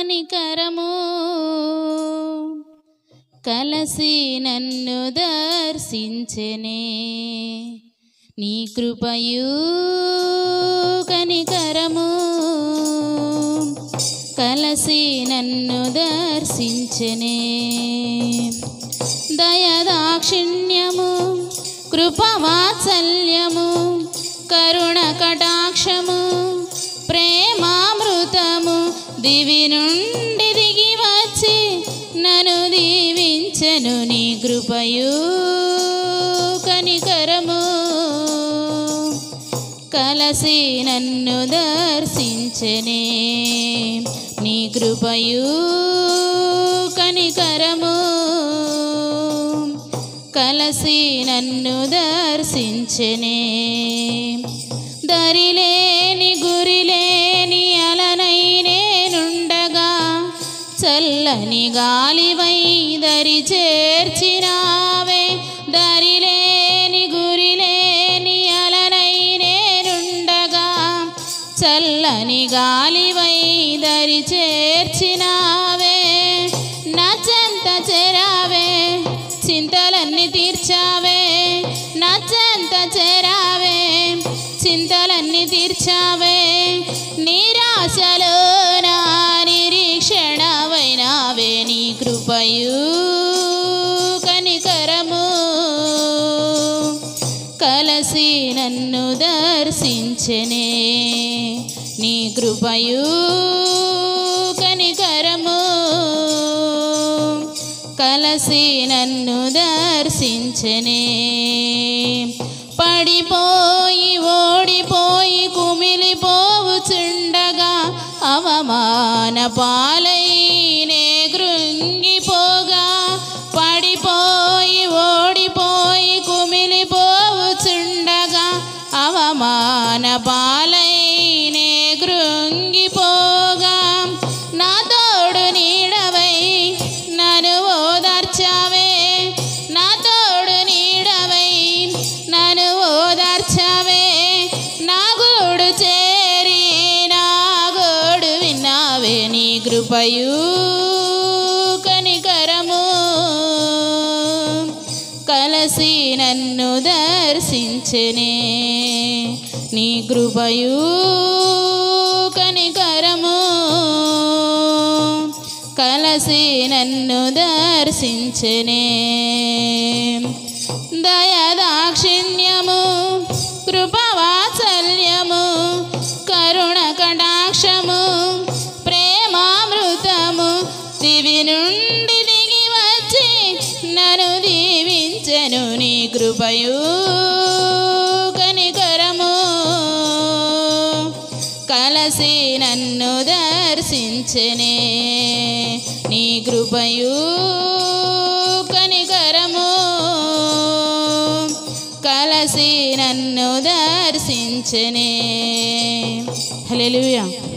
కనికరము కలసి నన్ను దర్శించెనే నీ కృపయు కనికరము కలసి నన్ను దర్శించెనే దయదాక్షిణ్యము కృపవాత్సల్యము కరుణ కటాక్షము ప్రేమామృతము దివి నుండి దిగి వచ్చి నన్ను దీవించెను నీ కృపయు కనికరము కలసి నన్ను దర్శించనే నీ కృపయు కనికరము కలసి నన్ను దర్శించనే దరిలేని గురిలేని అలనై నేనుండగా చల్లని గాలివై దరి చేర్చినావే దరిలేని గురిలేని అలనై నేనుండగా చల్లని గాలివై దరి చేర్చినావే నచ్చంత చెరావే చింతలన్నీ తీర్చావే నచ్చంత చెరావే చింతలన్నీ తీర్చావే నిరాశలో నా నిరీక్షణవైనావే నీ కృపయు కనికరము కలసి నన్ను దర్శించనే నీ కృపయు కనికరము కలసి నన్ను దర్శించనే పడిపోయి ఓడిపోయి కుమిలిపోవుచుండగా అవమాన పాలైనే కృంగిపోగా పడిపోయి ఓడిపోయి కుమిలిపోవుచుండగా అవమాన పాలైనే కృంగిపోగా నా తోడు నీడవై నన్ను ఓదార్చావే నా తోడు నీడవై నన్ను ఓదార్చావే నా గోడు చేరి నా గోడు విన్నావే నీ కృపయు కనికరము కలసి నన్ను దర్శించనే నీ కృపయు కనికరము కలసి నన్ను దర్శించనే దయదాక్షిణ్యము కృపవాత్సల్యము కరుణ కటాక్షము ప్రేమామృతము దివి నుండి దిగి వచ్చి నన్ను దీవించెను నీ కృపయు కనికరము కలసి నన్ను దర్శించనే నీ కృపయు కనికరము కలసి నన్ను దర్శించనే హల్లెలూయా